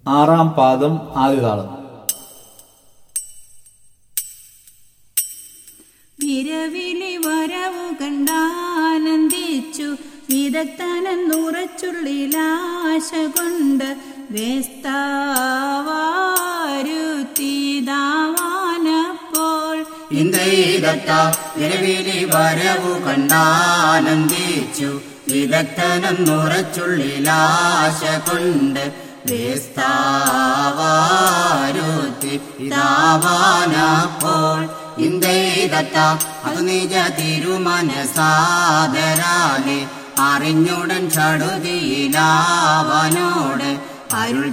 ആറാം പാദം ആദ്യതാളം വിരവിളി വരവു കണ്ടാനന്ദിച്ചു വിദഗ്ധനെന്നുറച്ചുള്ളിലാശ കൊണ്ട് വേസ്താവാരുത്തിതാവാനപ്പോൾ ഇന്ദൈദത്ത വിരവിലി വരവു കണ്ടാനന്ദിച്ചു വിദഗ്ധനെന്നുറച്ചുള്ളിലാശ കൊണ്ട് വേസ്താവാരുത്തി ഇതാവാനപ്പോൾ ഇന്ദൈദത്ത അത് നിജ തിരുമനസാദരാലെ അറിഞ്ഞുടൻ ചടുതിയിലാവനോട് അരുൾ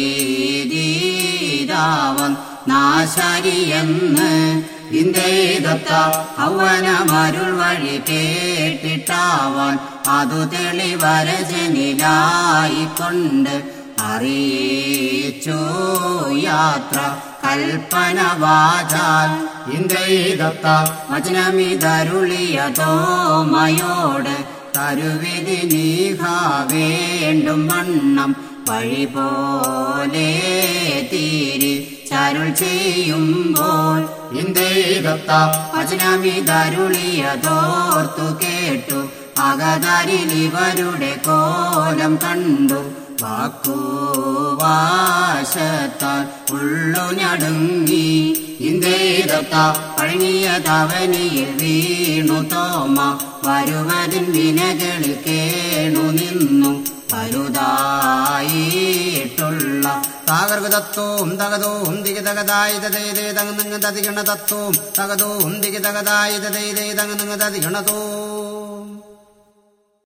ചെയ്തീരാവൻ നാശരിയെന്ന് ഇന്ദേദത്ത ഔവനമരുൾ വഴി കേട്ടിട്ടാവാൻ അതു തെളിവരജനിലായിക്കൊണ്ട് അറിയിച്ചു യാത്ര കൽപ്പന വാചാൽ ഇന്ദേദത്ത വചനമിതരുളിയതോമയോട് തരുവിധി നീഹ വേണ്ടും വണ്ണം വഴി പോലെ തീരി ചരുൾ ചെയ്യുമ്പോൾ ഇന്ദേദത്ത വചനമിതരുളിയതോർത്തു കേട്ടു അകതരിൽ ഇവരുടെ കോലം കണ്ടു വാക്കുവാശത്താൽ ഉള്ളു ഞടുങ്ങി ഇന്ദേദത്ത പഴങ്ങിയ തവനിയിൽ വീണു തോമ വരുവതിൻ വിനകളിൽ കേണു നിന്നു പരുതായിട്ടുള്ള താകർഗതത്വവും തകതവും ദിഗതകതായുധതേ തങ്ങ തതിഗണതത്വവും തകതവും ദിഗതകതായുധതേ തങ്ങ തതിഗണതോ